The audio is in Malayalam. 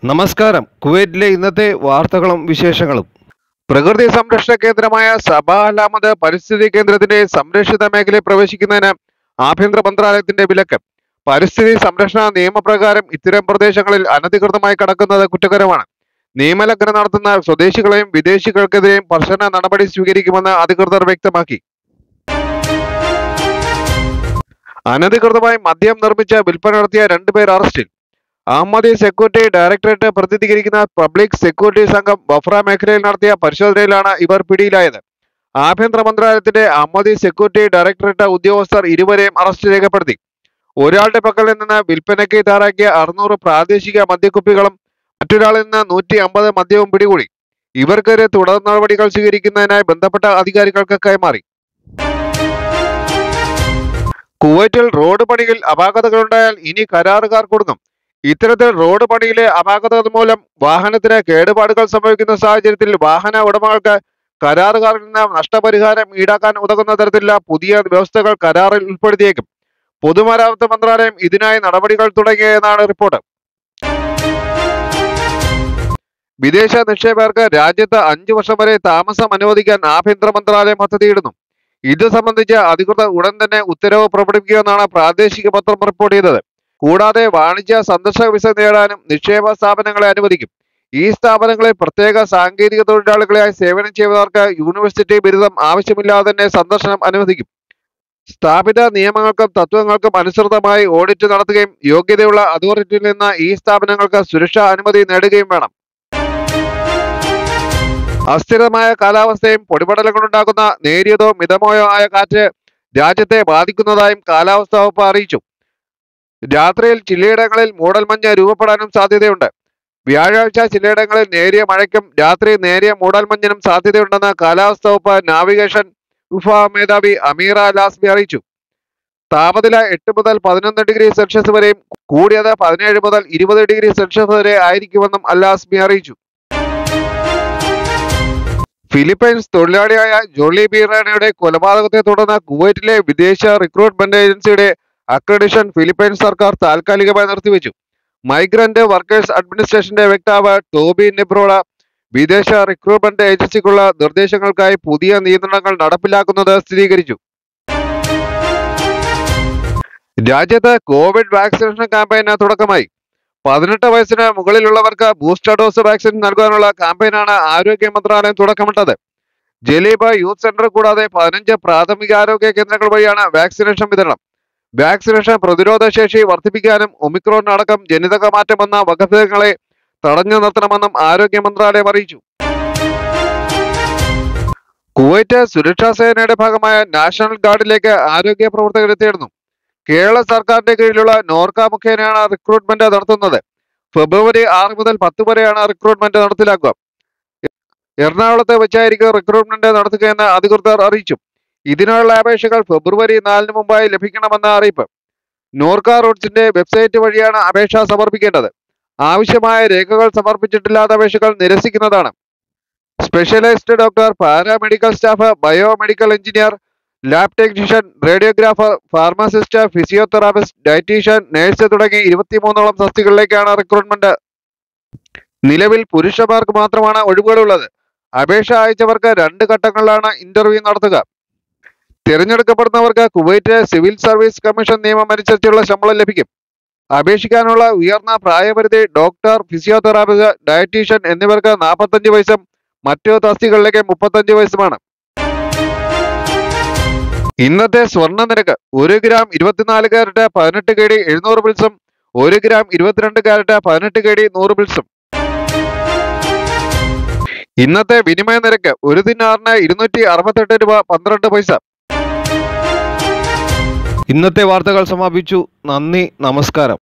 നമസ്കാരം കുവൈറ്റിലെ ഇന്നത്തെ വാർത്തകളും വിശേഷങ്ങളും പ്രകൃതി സംരക്ഷണ കേന്ദ്രമായ സബാ അലാമത് പരിസ്ഥിതി കേന്ദ്രത്തിന്റെ സംരക്ഷിത മേഖലയിൽ പ്രവേശിക്കുന്നതിന് ആഭ്യന്തര മന്ത്രാലയത്തിന്റെ വിലക്ക് പരിസ്ഥിതി സംരക്ഷണ നിയമപ്രകാരം ഇത്തരം പ്രദേശങ്ങളിൽ അനധികൃതമായി കടക്കുന്നത് കുറ്റകരമാണ് നിയമലംഘനം നടത്തുന്ന സ്വദേശികളെയും വിദേശികൾക്കെതിരെയും കർശന നടപടി സ്വീകരിക്കുമെന്ന് അധികൃതർ വ്യക്തമാക്കി അനധികൃതമായി മദ്യം നിർമ്മിച്ച് വിൽപ്പന നടത്തിയ രണ്ടുപേർ അറസ്റ്റിൽ അഹമ്മദി സെക്യൂരിറ്റി ഡയറക്ടറേറ്റ് പ്രതിനിധീകരിക്കുന്ന പബ്ലിക് സെക്യൂരിറ്റി സംഘം ബഫ്ര മേഖലയിൽ നടത്തിയ പരിശോധനയിലാണ് ഇവർ പിടിയിലായത് ആഭ്യന്തര മന്ത്രാലയത്തിന്റെ അഹമ്മദി സെക്യൂരിറ്റി ഡയറക്ടറേറ്റ് ഉദ്യോഗസ്ഥർ ഇരുവരെയും അറസ്റ്റ് രേഖപ്പെടുത്തി ഒരാളുടെ പക്കൽ നിന്ന് വിൽപ്പനയ്ക്ക് തയ്യാറാക്കിയ അറുന്നൂറ് പ്രാദേശിക മദ്യക്കുപ്പികളും മറ്റൊരാളിൽ നിന്ന് നൂറ്റി അമ്പത് മദ്യവും പിടികൂടി ഇവർക്കെതിരെ തുടർ നടപടികൾ സ്വീകരിക്കുന്നതിനായി ബന്ധപ്പെട്ട അധികാരികൾക്ക് കൈമാറി കുവൈറ്റിൽ റോഡ് പണിയിൽ അപാകതകളുണ്ടായാൽ ഇനി കരാറുകാർ കൊടുക്കും ഇത്തരത്തിൽ റോഡ് പണിയിലെ അപാകതകൾ മൂലം വാഹനത്തിന് കേടുപാടുകൾ സംഭവിക്കുന്ന സാഹചര്യത്തിൽ വാഹന ഉടമകൾക്ക് കരാറുകാരിൽ നിന്ന് നഷ്ടപരിഹാരം ഈടാക്കാൻ ഉതകുന്ന തരത്തിലുള്ള പുതിയ വ്യവസ്ഥകൾ കരാറിൽ ഉൾപ്പെടുത്തിയേക്കും പൊതുമരാമത്ത് മന്ത്രാലയം ഇതിനായി നടപടികൾ തുടങ്ങിയെന്നാണ് റിപ്പോർട്ട് വിദേശ നിക്ഷേപകർക്ക് രാജ്യത്ത് അഞ്ചു വർഷം വരെ താമസം അനുവദിക്കാൻ ആഭ്യന്തര മന്ത്രാലയം പദ്ധതിയിടുന്നു ഇത് സംബന്ധിച്ച് അധികൃതർ ഉടൻ തന്നെ ഉത്തരവ് പുറപ്പെടുവിക്കുമെന്നാണ് പ്രാദേശിക പത്രം റിപ്പോർട്ട് ചെയ്തത് കൂടാതെ വാണിജ്യ സന്ദർശക വിസ നേടാനും നിക്ഷേപ സ്ഥാപനങ്ങളെ അനുവദിക്കും ഈ സ്ഥാപനങ്ങളിൽ പ്രത്യേക സാങ്കേതിക തൊഴിലാളികളായി സേവനം ചെയ്യുന്നവർക്ക് യൂണിവേഴ്സിറ്റി ബിരുദം ആവശ്യമില്ലാതെ തന്നെ സന്ദർശനം അനുവദിക്കും സ്ഥാപിത നിയമങ്ങൾക്കും തത്വങ്ങൾക്കും അനുസൃതമായി ഓഡിറ്റ് നടത്തുകയും യോഗ്യതയുള്ള അതോറിറ്റിയിൽ നിന്ന് ഈ സ്ഥാപനങ്ങൾക്ക് സുരക്ഷാ അനുമതി നേടുകയും വേണം അസ്ഥിരമായ കാലാവസ്ഥയും പൊടിപടലങ്ങളുണ്ടാക്കുന്ന നേരിയതോ മിതമോയോ ആയ കാറ്റ് രാജ്യത്തെ ബാധിക്കുന്നതായും കാലാവസ്ഥാ വകുപ്പ് അറിയിച്ചു രാത്രിയിൽ ചിലയിടങ്ങളിൽ മൂടൽമഞ്ഞ് രൂപപ്പെടാനും സാധ്യതയുണ്ട് വ്യാഴാഴ്ച ചിലയിടങ്ങളിൽ നേരിയ മഴയ്ക്കും രാത്രി നേരിയ മൂടൽമഞ്ഞിനും സാധ്യതയുണ്ടെന്ന് കാലാവസ്ഥാ വകുപ്പ് നാവിഗേഷൻ വിഭാഗ മേധാവി അമീറ ലാസ്മി അറിയിച്ചു താപനില എട്ട് മുതൽ പതിനൊന്ന് ഡിഗ്രി സെൽഷ്യസ് വരെയും കൂടിയത് പതിനേഴ് മുതൽ ഇരുപത് ഡിഗ്രി സെൽഷ്യസ് വരെ ആയിരിക്കുമെന്നും അല്ലാസ്മി അറിയിച്ചു ഫിലിപ്പൈൻസ് തൊഴിലാളിയായ ജോളി ബീറാനയുടെ കൊലപാതകത്തെ തുടർന്ന് കുവൈറ്റിലെ വിദേശ റിക്രൂട്ട്മെന്റ് ഏജൻസിയുടെ അക്രഡിഷൻ ഫിലിപ്പൈൻസ് സർക്കാർ താൽക്കാലികമായി നിർത്തിവെച്ചു മൈഗ്രന്റ് വർക്കേഴ്സ് അഡ്മിനിസ്ട്രേഷന്റെ വക്താവ് ടോബി നെബ്രോള വിദേശ റിക്രൂട്ട്മെന്റ് ഏജൻസിക്കുള്ള നിർദ്ദേശങ്ങൾക്കായി പുതിയ നിയന്ത്രണങ്ങൾ നടപ്പിലാക്കുന്നത് സ്ഥിരീകരിച്ചു രാജ്യത്ത് കോവിഡ് വാക്സിനേഷൻ ക്യാമ്പയിന് തുടക്കമായി പതിനെട്ട് വയസ്സിന് മുകളിലുള്ളവർക്ക് ബൂസ്റ്റർ ഡോസ് വാക്സിൻ നൽകാനുള്ള ക്യാമ്പയിനാണ് ആരോഗ്യ മന്ത്രാലയം തുടക്കമിട്ടത് ജലീബ് യൂത്ത് സെന്റർ കൂടാതെ പതിനഞ്ച് പ്രാഥമിക ആരോഗ്യ കേന്ദ്രങ്ങൾ വഴിയാണ് വാക്സിനേഷൻ വിതരണം വാക്സിനേഷൻ പ്രതിരോധ ശേഷി വർദ്ധിപ്പിക്കാനും ഒമിക്രോൺ അടക്കം ജനിതക മാറ്റം വന്ന വകഭേദങ്ങളെ തടഞ്ഞു നിർത്തണമെന്നും ആരോഗ്യ മന്ത്രാലയം അറിയിച്ചു കുവൈറ്റ് സുരക്ഷാ സേനയുടെ ഭാഗമായ നാഷണൽ ഗാർഡിലേക്ക് ആരോഗ്യ പ്രവർത്തകർ എത്തിയിരുന്നു കേരള സർക്കാരിന്റെ കീഴിലുള്ള നോർക്ക മുഖേനയാണ് റിക്രൂട്ട്മെന്റ് നടത്തുന്നത് ഫെബ്രുവരി ആറ് മുതൽ പത്ത് വരെയാണ് റിക്രൂട്ട്മെന്റ് നടപ്പിലാക്കുക എറണാകുളത്ത് വെച്ചായിരിക്കും റിക്രൂട്ട്മെന്റ് നടത്തുകയെന്ന് അധികൃതർ അറിയിച്ചു ഇതിനുള്ള അപേക്ഷകൾ ഫെബ്രുവരി നാലിന് മുമ്പായി ലഭിക്കണമെന്ന അറിയിപ്പ് നോർക്ക റൂട്ട്സിന്റെ വെബ്സൈറ്റ് വഴിയാണ് അപേക്ഷ സമർപ്പിക്കേണ്ടത് ആവശ്യമായ രേഖകൾ സമർപ്പിച്ചിട്ടില്ലാത്ത അപേക്ഷകൾ നിരസിക്കുന്നതാണ് specialised doctor paramedical staff biomedical engineer lab technician radiographer pharmacist physiotherapist dietician nurse തുടങ്ങി ഇരുപത്തിമൂന്നോളം തസ്തികളിലേക്കാണ് റിക്രൂട്ട്മെന്റ് നിലവിൽ പുരുഷന്മാർക്ക് മാത്രമാണ് ഒഴിവുകളുള്ളത് അപേക്ഷ അയച്ചവർക്ക് രണ്ട് ഘട്ടങ്ങളിലാണ് ഇന്റർവ്യൂ നടത്തുക തിരഞ്ഞെടുക്കപ്പെടുന്നവർക്ക് കുവൈറ്റ് സിവിൽ സർവീസ് കമ്മീഷൻ നിയമം അനുസരിച്ചുള്ള ശമ്പളം ലഭിക്കും അപേക്ഷിക്കാനുള്ള ഉയർന്ന പ്രായപരിധി ഡോക്ടർ ഫിസിയോതെറാപ്പിസ്റ്റ് ഡയറ്റീഷ്യൻ എന്നിവർക്ക് നാൽപ്പത്തഞ്ച് വയസ്സും മറ്റു തസ്തികളിലേക്ക് മുപ്പത്തഞ്ച് വയസ്സുമാണ് ഇന്നത്തെ സ്വർണ്ണ നിരക്ക് ഒരു ഗ്രാം ഇരുപത്തിനാല് കാരറ്റ് പതിനെട്ട് കെ ഡി എഴുന്നൂറ് ബിൽസും ഒരു ഗ്രാം ഇരുപത്തിരണ്ട് കാരറ്റ് പതിനെട്ട് കെ ഡി നൂറ് ബിൽസും ഇന്നത്തെ വിനിമയ നിരക്ക് ഒരു ദിനാറിന് ഇരുന്നൂറ്റി അറുപത്തെട്ട് രൂപ പന്ത്രണ്ട് പൈസ ഇന്നത്തെ വാർത്തകൾ സമാപിച്ചു നന്ദി നമസ്കാരം